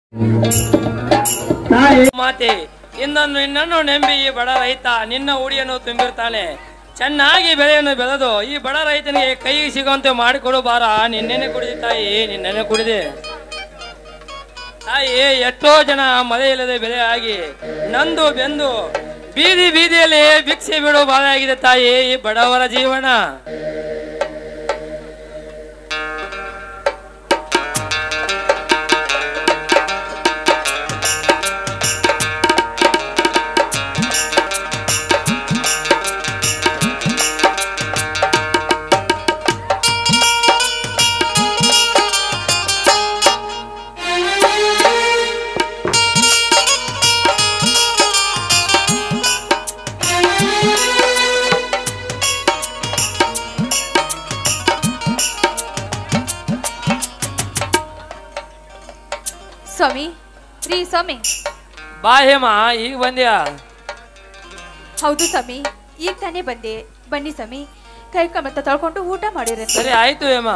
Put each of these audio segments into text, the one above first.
ತಾಯಿ ಮಾತೆ ಇಂದನ್ನು ನಿನ್ನನ್ನು ನೆಂಬಿ ಈ ಬಡ ರೈತ ನಿನ್ನ ಉಡಿಯನ್ನು ತುಂಬಿರ್ತಾನೆ ಚೆನ್ನಾಗಿ ಬೆಳೆಯನ್ನು ಬೆಳೆದು ಈ ಬಡ ರೈತನಿಗೆ ಕೈಗೆ ಸಿಗುವಂತೆ ಮಾಡಿಕೊಡು ಬಾರ ನಿನ್ನೆನೆ ಕುಡಿದೆ ತಾಯಿ ನಿನ್ನೆನೆ ಕುಡಿದೆ ತಾಯಿ ಎಷ್ಟೋ ಜನ ಮಳೆ ಇಲ್ಲದೆ ಬೆಳೆ ಆಗಿ ನಂದು ಬೆಂದು ಬೀದಿ ಬೀದಿಯಲ್ಲಿ ಭಿಕ್ಷೆ ಬಿಡೋ ಬಾಳೆ ಆಗಿದೆ ತಾಯಿ ಈ ಬಡವರ ಜೀವನ ಸ್ವಾಮಿ ರೀ ಸ್ವಾಮಿ ಬಾ ಹೇಮ ಈಗ ಬಂದ್ಯಾ ಹೌದು ಸ್ವಾಮಿ ಈಗ ತಾನೇ ಬಂದೆ ಬನ್ನಿ ಸ್ವಾಮಿ ಕೈ ಕಮತ ತೊಳ್ಕೊಂಡು ಊಟ ಮಾಡಿರಂತೆ ಸರಿ ಆಯ್ತು ಹೇಮ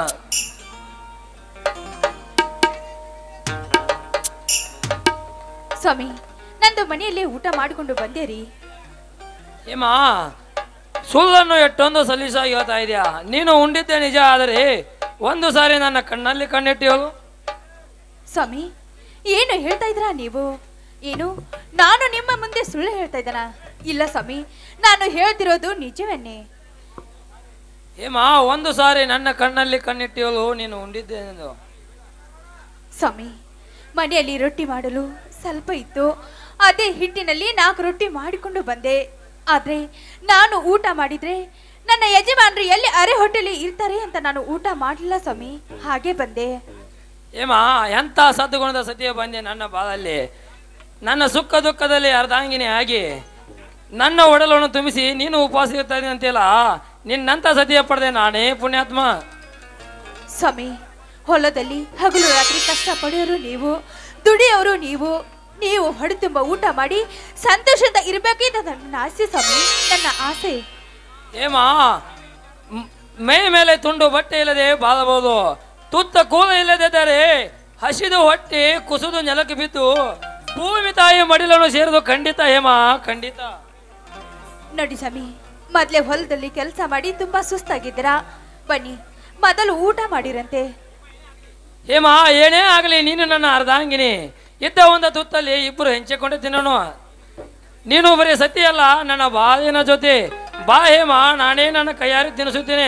ಸ್ವಾಮಿ ನಂದು ಮನೆಯಲ್ಲಿ ಊಟ ಮಾಡಿಕೊಂಡು ಬಂದೆ ರೀ ಹೇಮ ಸುಳ್ಳನ್ನು ಎಷ್ಟೊಂದು ಸಲೀಸಾಗಿ ಹೇಳ್ತಾ ಇದೆಯಾ ನೀನು ಉಂಡಿದ್ದೆ ನಿಜ ಆದರೆ ಒಂದು ಸಾರಿ ನನ್ನ ಕಣ್ಣಲ್ಲಿ ಕಣ್ಣಿಟ್ಟು ಹೇಳು ಸ್ವಾಮಿ ಏನು ಹೇಳ್ತಾ ಇದ್ರಾ ನೀವು ಏನು ನಾನು ನಿಮ್ಮ ಮುಂದೆ ಸುಳ್ಳು ಹೇಳ್ತಾ ಇದ್ದಾನ ಇಲ್ಲ ಸ್ವಾಮಿ ನಾನು ಹೇಳ್ತಿರೋದು ನಿಜವನ್ನೇ ಹೇಮ ಒಂದು ಸಾರಿ ನನ್ನ ಕಣ್ಣಲ್ಲಿ ಕಣ್ಣಿಟ್ಟು ಹೇಳು ನೀನು ಉಂಡಿದ್ದೆ ಎಂದು ಸ್ವಾಮಿ ಮನೆಯಲ್ಲಿ ರೊಟ್ಟಿ ಮಾಡಲು ಸ್ವಲ್ಪ ಇತ್ತು ಅದೇ ಹಿಟ್ಟಿನಲ್ಲಿ ನಾಲ್ಕು ರೊಟ್ಟಿ ಮಾಡಿಕೊಂಡು ಬಂದೆ ಆದ್ರೆ ನಾನು ಊಟ ಮಾಡಿದ್ರೆ ನನ್ನ ಯಜಮಾನ್ರು ಎಲ್ಲಿ ಅರೆ ಹೊಟ್ಟೆಲಿ ಇರ್ತಾರೆ ಅಂತ ನಾನು ಊಟ ಮಾಡಲಿಲ್ಲ ಸ್ವಾಮಿ ಹಾಗೆ ಬಂದೆ ಹೇಮ ಎಂಥ ಸದ್ಗುಣದ ಸತಿಯ ಬಂದೆ ನನ್ನ ಬಾಳಲ್ಲಿ ನನ್ನ ಸುಖ ದುಃಖದಲ್ಲಿ ಅರ್ಧಾಂಗಿನಿ ಆಗಿ ನನ್ನ ಒಡಲನ್ನು ತುಂಬಿಸಿ ನೀನು ಉಪವಾಸ ಇರ್ತಾ ಇದ್ದೀನಿ ಅಂತೀಯಲ್ಲ ನಿನ್ನಂಥ ಸತಿಯ ಪಡೆದೆ ನಾನೇ ಪುಣ್ಯಾತ್ಮ ಸ್ವಾಮಿ ಹೊಲದಲ್ಲಿ ಹಗಲು ರಾತ್ರಿ ಕಷ್ಟ ಪಡೆಯೋರು ನೀವು ದುಡಿಯೋರು ನೀವು ನೀವು ಹೊಡೆ ತುಂಬ ಊಟ ಮಾಡಿ ಸಂತೋಷದಿಂದ ಇರಬೇಕಿದ್ದ ನನ್ನ ಆಸೆ ಸ್ವಾಮಿ ನನ್ನ ಆಸೆ ಹೇಮ ಮ್- ಮೈ ಮೇಲೆ ತುಂಡು ಬಟ್ಟೆ ಇಲ್ಲದೆ ಬಾಳಬಹುದು ತುತ್ತ ಕೂಲ ಇಲ್ಲದಿದ್ದರೆ ಹಸಿದು ಹೊಟ್ಟೆ ಕುಸಿದು ನೆಲಕ್ಕೆ ಬಿದ್ದು ಭೂಮಿ ತಾಯಿ ಮಡಿಲನ್ನು ಸೇರಿದು ಖಂಡಿತ ಹೇಮ ಖಂಡಿತ ನೋಡಿ ಸ್ವಾಮಿ ಮೊದಲೇ ಹೊಲದಲ್ಲಿ ಕೆಲಸ ಮಾಡಿ ತುಂಬಾ ಸುಸ್ತಾಗಿದ್ದೀರಾ ಬನ್ನಿ ಮೊದಲು ಊಟ ಮಾಡಿರಂತೆ ಹೇಮ ಏನೇ ಆಗಲಿ ನೀನು ನನ್ನ ಅರ್ಧಾಂಗಿನಿ ಇದ್ದ ಒಂದು ತುತ್ತಲ್ಲಿ ಇಬ್ಬರು ಹೆಂಚಿಕೊಂಡು ತಿನ್ನೋಣ ನೀನು ಬರೀ ಸತಿಯಲ್ಲ ನನ್ನ ಬಾಳಿನ ಜೊತೆ ಬಾ ಹೇಮ ನಾನೇ ನನ್ನ ಕೈಯಾರಿ ತಿನ್ನಿಸುತ್ತೇನೆ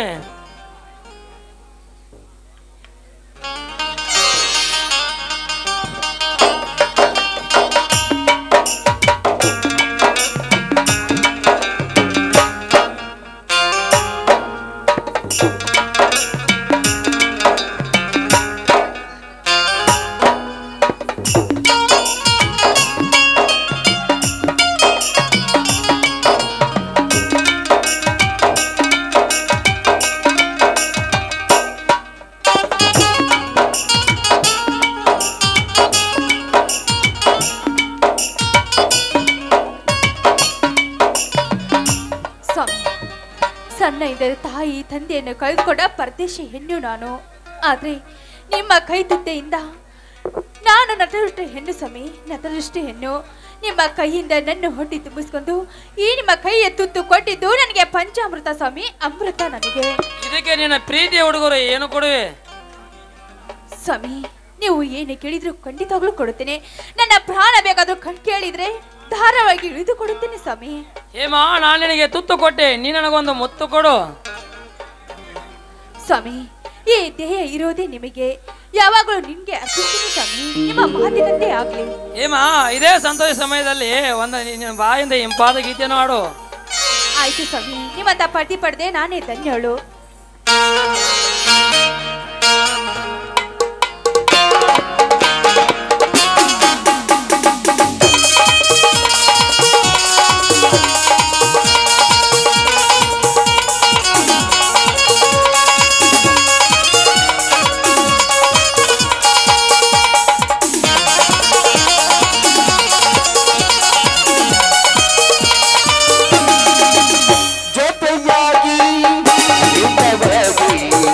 ಸ್ವಾಮಿ ಸಣ್ಣ ಇದ್ದರೆ ತಾಯಿ ತಂದೆಯನ್ನು ಕಳೆದುಕೊಂಡ ಪರದೇಶಿ ಹೆಣ್ಣು ನಾನು ಆದ್ರೆ ನಿಮ್ಮ ಕೈ ತುತ್ತೆಯಿಂದ ನಾನು ನಟದೃಷ್ಟ ಹೆಣ್ಣು ಸ್ವಾಮಿ ನಟದೃಷ್ಟಿ ಹೆಣ್ಣು ನಿಮ್ಮ ಕೈಯಿಂದ ನನ್ನ ಹೊಟ್ಟೆ ತುಂಬಿಸ್ಕೊಂಡು ಈ ನಿಮ್ಮ ಕೈಯ ತುತ್ತು ಕೊಟ್ಟಿದ್ದು ನನಗೆ ಪಂಚಾಮೃತ ಸ್ವಾಮಿ ಅಮೃತ ನನಗೆ ಇದಕ್ಕೆ ನಿನ್ನ ಪ್ರೀತಿಯ ಹುಡುಗರು ಏನು ಕೊಡುವೆ ಸ್ವಾಮಿ ನೀವು ಏನು ಕೇಳಿದ್ರು ಖಂಡಿತವಾಗ್ಲೂ ಕೊಡುತ್ತೇನೆ ನನ್ನ ಪ್ರಾಣ ಬೇಕಾದ್ರೂ ಕಣ್ ಕೇಳಿದ್ರೆ ಧಾರಾಳವಾಗಿ ಇಳಿದು ಕೊಡುತ್ತೇನೆ ಸ್ವಾಮಿ ಹೇಮ ನಾನು ನಿನಗೆ ತುತ್ತು ಕೊಟ್ಟೆ ನೀ ನನಗೊಂದು ಮುತ್ತು ಕೊಡು ಸ್ವಾಮಿ ಈ ದೇಹ ಇರೋದೇ ನಿಮಗೆ ಯಾವಾಗಲೂ ನಿಮ್ಗೆ ಅರ್ಪಿಸ್ತೀನಿ ಸ್ವಾಮಿ ನಿಮ್ಮ ಮಾತಿನಂತೆ ಆಗ್ಲಿ ಹೇಮ ಇದೇ ಸಂತೋಷ ಸಮಯದಲ್ಲಿ ಒಂದು ನಿನ್ನ ಬಾಯಿಂದ ಇಂಪಾದ ಗೀತೆಯನ್ನು ಹಾಡು ಆಯ್ತು ಸ್ವಾಮಿ ನಿಮ್ಮಂತ ಪಟ್ಟಿ ಪಡೆದೆ ನಾನೇ ಧನ್ಯಳು ಜೊತೆಯಾಗಿ ಹಿತವಾಗಿ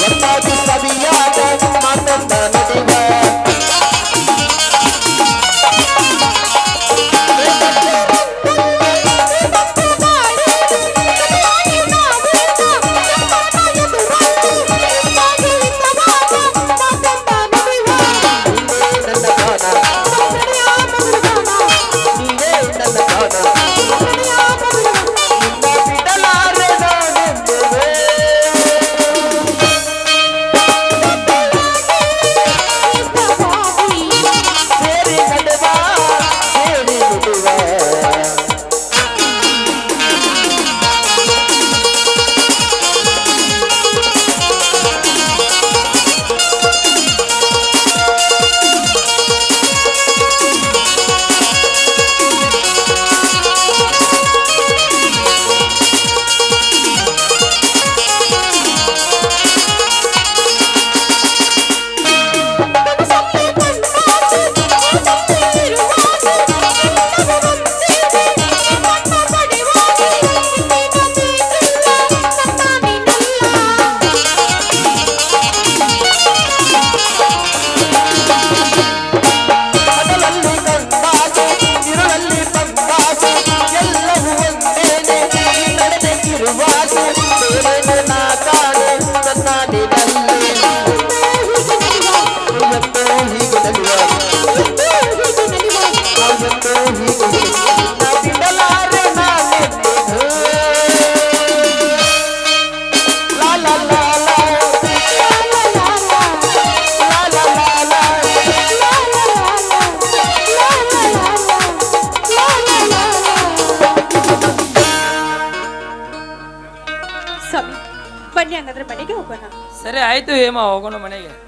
ಒಂದಾಗಿ ಸವಿಯಾದ ಮಾತನ್ನ ನುಡಿವ ನೀನೇ ನನ್ನ ಗಾನ ನೀನೇ ನನ್ನ ಗಾನ ನಿನ್ನ ಬಿಡಲಾರೆ ನಾನೆಂದುವೆ ಸೇರಿ ನಡೆವ ಸೇರಿ ನುಡುವ ಹಗಲಲ್ಲಿ ಕಂಡಾಸು ಇರುಳಲ್ಲಿ ಬಂದಾಸು ಎಲ್ಲವೂ ಒಂದೇನೆ ಈ ನಡೆದಿರುವಾಸು ಬೇರೆ ನಾ ಕಾಣೆ ನನ್ನ ನಿನ್ನಲ್ಲಿ ಇವತ್ತು ಹೀಗೆ ನಡೆಯುವ ನಾವೆಂದೂ ಹೀಗೆ ನಾ ಬಿಡಲಾರೆ ನಾನೆಂದು ಲಾ ಲಾ ಲಾ ಲಾ ಲಾ ಲಾ ಲಾ ಲಾ ಸ್ವಾಮಿ ಬನ್ನಿ ಹಂಗಾದ್ರೆ ಮನೆಗೆ ಹೋಗೋಣ ಸರಿ ಆಯ್ತು ಹೇಮ ಹೋಗೋಣ ಮನೆಗೆ